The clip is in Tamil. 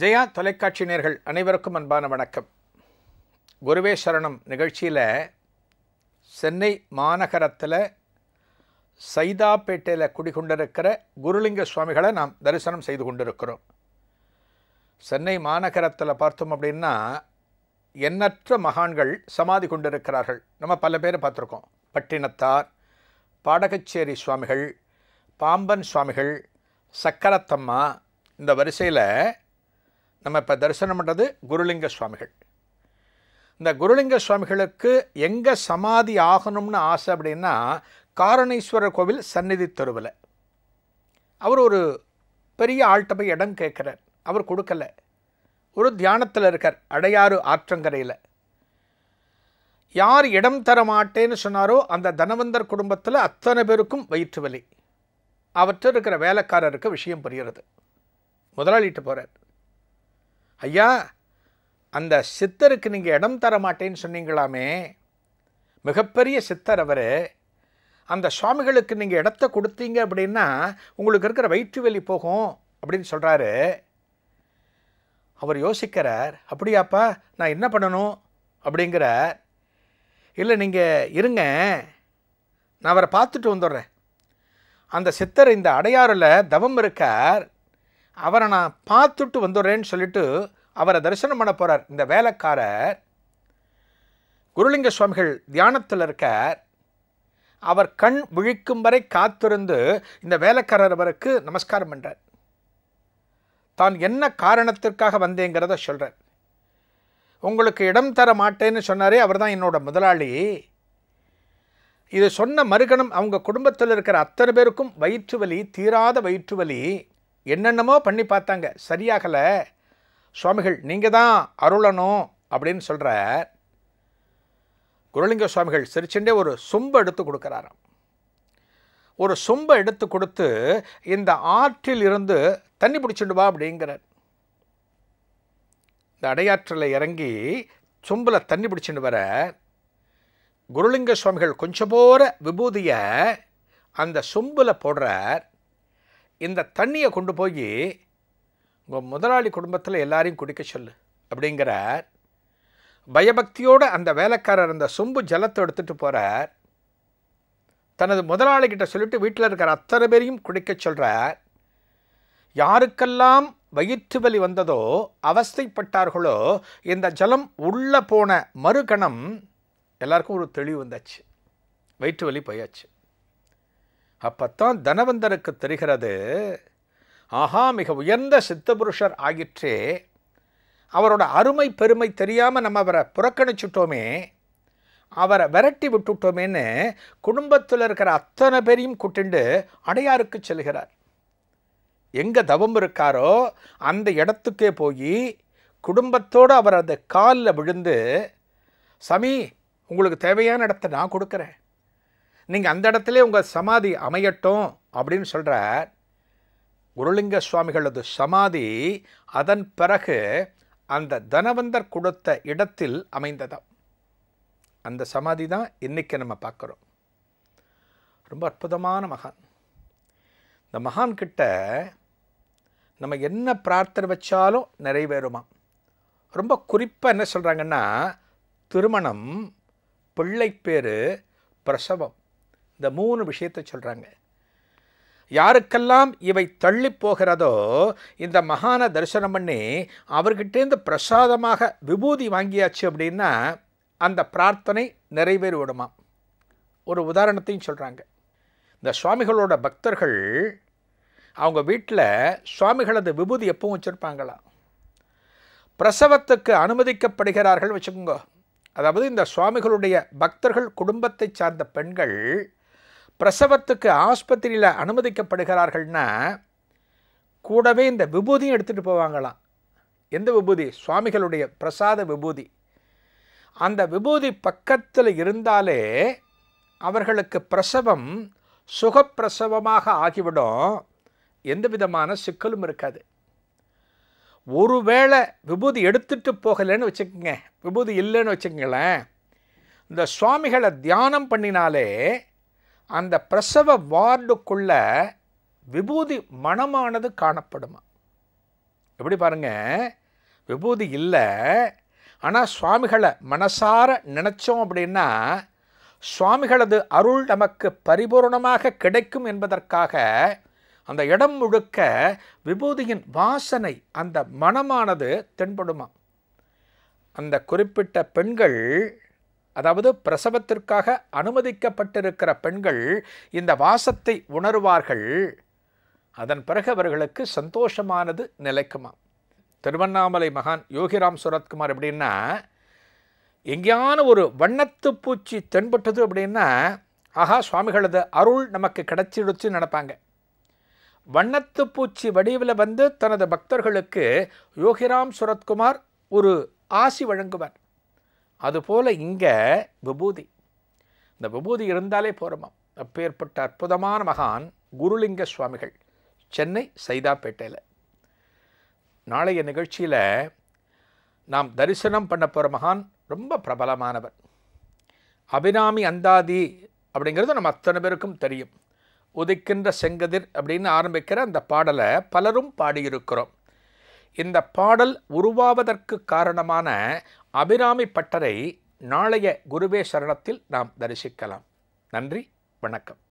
ஜெயா தொலைக்காட்சி நேர்கள் அனைவருக்கும் அன்பான வணக்கம் குருவே சரணம் நிகழ்ச்சியில் சென்னை மாநகரத்தில் சைதாப்பேட்டையில் குடிகொண்டிருக்கிற குருலிங்க சுவாமிகளை நாம் தரிசனம் செய்து கொண்டிருக்கிறோம் சென்னை மாநகரத்தில் பார்த்தோம் அப்படின்னா எண்ணற்ற மகான்கள் சமாதி கொண்டிருக்கிறார்கள் நம்ம பல பேர் பார்த்துருக்கோம் பட்டினத்தார் பாடகச்சேரி சுவாமிகள் பாம்பன் சுவாமிகள் சக்கரத்தம்மா இந்த வரிசையில் நம்ம இப்போ தரிசனம் பண்ணுறது குருலிங்க சுவாமிகள் இந்த குருலிங்க சுவாமிகளுக்கு எங்கே சமாதி ஆகணும்னு ஆசை அப்படின்னா காரணீஸ்வரர் கோவில் சந்நிதி தெருவில் அவர் ஒரு பெரிய ஆள்கிட்ட போய் இடம் கேட்குறார் அவர் கொடுக்கல ஒரு தியானத்தில் இருக்கார் அடையாறு ஆற்றங்கரையில் யார் இடம் தர மாட்டேன்னு சொன்னாரோ அந்த தனவந்தர் குடும்பத்தில் அத்தனை பேருக்கும் வயிற்று வலி அவற்றை இருக்கிற வேலைக்காரருக்கு விஷயம் புரிகிறது முதலாளிட்டு போகிறார் ஐயா அந்த சித்தருக்கு நீங்கள் இடம் தர மாட்டேன்னு சொன்னீங்களாமே மிகப்பெரிய சித்தர் அவர் அந்த சுவாமிகளுக்கு நீங்கள் இடத்த கொடுத்தீங்க அப்படின்னா உங்களுக்கு இருக்கிற வயிற்று வலி போகும் அப்படின்னு சொல்கிறாரு அவர் யோசிக்கிறார் அப்படியாப்பா நான் என்ன பண்ணணும் அப்படிங்கிறார் இல்லை நீங்கள் இருங்க நான் அவரை பார்த்துட்டு வந்துடுறேன் அந்த சித்தர் இந்த அடையாறில் தவம் இருக்கார் அவரை நான் பார்த்துட்டு வந்துடுறேன்னு சொல்லிட்டு அவரை தரிசனம் பண்ண போகிறார் இந்த வேலைக்காரர் குருலிங்க சுவாமிகள் தியானத்தில் இருக்கார் அவர் கண் விழிக்கும் வரை காத்திருந்து இந்த வேலைக்காரர் அவருக்கு நமஸ்காரம் பண்ணுறார் தான் என்ன காரணத்திற்காக வந்தேங்கிறத சொல்கிறார் உங்களுக்கு இடம் தர மாட்டேன்னு சொன்னாரே அவர் தான் என்னோட முதலாளி இது சொன்ன மறுகணம் அவங்க குடும்பத்தில் இருக்கிற அத்தனை பேருக்கும் வயிற்று வலி தீராத வயிற்று வலி என்னென்னமோ பண்ணி பார்த்தாங்க சரியாகலை சுவாமிகள் நீங்கள் தான் அருளணும் அப்படின்னு சொல்கிறார் குருலிங்க சுவாமிகள் சிரிச்சுண்டே ஒரு சொம்பை எடுத்து கொடுக்குறாராம் ஒரு சொம்பை எடுத்து கொடுத்து இந்த ஆற்றில் இருந்து தண்ணி பிடிச்சிட்டு வா அப்படிங்கிறார் இந்த அடையாற்றில் இறங்கி சொம்பில் தண்ணி பிடிச்சிட்டு வர குருலிங்க சுவாமிகள் கொஞ்சம் போகிற விபூதியை அந்த சொம்பில் போடுறார் இந்த தண்ணியை கொண்டு போய் உங்கள் முதலாளி குடும்பத்தில் எல்லாரையும் குடிக்க சொல்லு அப்படிங்கிறார் பயபக்தியோடு அந்த வேலைக்காரர் அந்த சொம்பு ஜலத்தை எடுத்துகிட்டு போகிறார் தனது முதலாளிகிட்ட சொல்லிட்டு வீட்டில் இருக்கிற அத்தனை பேரையும் குடிக்க சொல்கிறார் யாருக்கெல்லாம் வயிற்று வலி வந்ததோ அவஸ்தைப்பட்டார்களோ இந்த ஜலம் உள்ளே போன மறுகணம் எல்லாருக்கும் ஒரு தெளிவு வந்தாச்சு வயிற்று வலி போயாச்சு அப்பத்தான் தனவந்தருக்கு தெரிகிறது ஆஹா மிக உயர்ந்த சித்தபுருஷர் ஆகிற்றே அவரோட அருமை பெருமை தெரியாமல் நம்ம அவரை புறக்கணிச்சுட்டோமே அவரை விரட்டி விட்டுட்டோமேன்னு குடும்பத்தில் இருக்கிற அத்தனை பேரையும் கூட்டிண்டு அடையாருக்கு செல்கிறார் எங்கே தவம் இருக்காரோ அந்த இடத்துக்கே போய் குடும்பத்தோடு அவர் அந்த காலில் விழுந்து சாமி உங்களுக்கு தேவையான இடத்த நான் கொடுக்குறேன் நீங்கள் அந்த இடத்துல உங்கள் சமாதி அமையட்டும் அப்படின்னு சொல்கிறார் குருலிங்க சுவாமிகளது சமாதி அதன் பிறகு அந்த தனவந்தர் கொடுத்த இடத்தில் அமைந்ததாம் அந்த சமாதி தான் இன்றைக்கி நம்ம பார்க்குறோம் ரொம்ப அற்புதமான மகான் இந்த மகான் கிட்ட நம்ம என்ன பிரார்த்தனை வச்சாலும் நிறைவேறுமா ரொம்ப குறிப்பாக என்ன சொல்கிறாங்கன்னா திருமணம் பிள்ளைப்பேறு பிரசவம் இந்த மூணு விஷயத்தை சொல்கிறாங்க யாருக்கெல்லாம் இவை தள்ளி போகிறதோ இந்த மகான தரிசனம் பண்ணி அவர்கிட்டேருந்து பிரசாதமாக விபூதி வாங்கியாச்சு அப்படின்னா அந்த பிரார்த்தனை நிறைவேறிவிடுமா ஒரு உதாரணத்தையும் சொல்கிறாங்க இந்த சுவாமிகளோட பக்தர்கள் அவங்க வீட்டில் சுவாமிகளது விபூதி எப்பவும் வச்சுருப்பாங்களாம் பிரசவத்துக்கு அனுமதிக்கப்படுகிறார்கள் வச்சுக்கோங்க அதாவது இந்த சுவாமிகளுடைய பக்தர்கள் குடும்பத்தை சார்ந்த பெண்கள் பிரசவத்துக்கு ஆஸ்பத்திரியில் அனுமதிக்கப்படுகிறார்கள்னா கூடவே இந்த விபூதியும் எடுத்துகிட்டு போவாங்களாம் எந்த விபூதி சுவாமிகளுடைய பிரசாத விபூதி அந்த விபூதி பக்கத்தில் இருந்தாலே அவர்களுக்கு பிரசவம் சுகப்பிரசவமாக ஆகிவிடும் எந்த விதமான சிக்கலும் இருக்காது ஒருவேளை விபூதி எடுத்துட்டு போகலைன்னு வச்சுக்கோங்க விபூதி இல்லைன்னு வச்சுக்கங்களேன் இந்த சுவாமிகளை தியானம் பண்ணினாலே அந்த பிரசவ வார்டுக்குள்ள விபூதி மனமானது காணப்படுமா எப்படி பாருங்க விபூதி இல்லை ஆனால் சுவாமிகளை மனசார நினச்சோம் அப்படின்னா சுவாமிகளது அருள் நமக்கு பரிபூர்ணமாக கிடைக்கும் என்பதற்காக அந்த இடம் முழுக்க விபூதியின் வாசனை அந்த மனமானது தென்படுமா அந்த குறிப்பிட்ட பெண்கள் அதாவது பிரசவத்திற்காக அனுமதிக்கப்பட்டிருக்கிற பெண்கள் இந்த வாசத்தை உணர்வார்கள் அதன் பிறகு அவர்களுக்கு சந்தோஷமானது நிலைக்குமா திருவண்ணாமலை மகான் யோகிராம் சுரத்குமார் எப்படின்னா எங்கேயான ஒரு வண்ணத்து பூச்சி தென்பட்டது அப்படின்னா ஆஹா சுவாமிகளது அருள் நமக்கு கிடைச்சிடுச்சு நினைப்பாங்க வண்ணத்து பூச்சி வடிவில் வந்து தனது பக்தர்களுக்கு யோகிராம் சுரத்குமார் ஒரு ஆசி வழங்குவார் அதுபோல் இங்கே விபூதி இந்த விபூதி இருந்தாலே போகிறோமா அப்பேற்பட்ட அற்புதமான மகான் குருலிங்க சுவாமிகள் சென்னை சைதாப்பேட்டையில் நாளைய நிகழ்ச்சியில் நாம் தரிசனம் பண்ண போகிற மகான் ரொம்ப பிரபலமானவர் அபிராமி அந்தாதி அப்படிங்கிறது நம்ம அத்தனை பேருக்கும் தெரியும் உதிக்கின்ற செங்கதிர் அப்படின்னு ஆரம்பிக்கிற அந்த பாடலை பலரும் பாடியிருக்கிறோம் இந்த பாடல் உருவாவதற்கு காரணமான அபிராமி பட்டரை நாளைய குருவே சரணத்தில் நாம் தரிசிக்கலாம் நன்றி வணக்கம்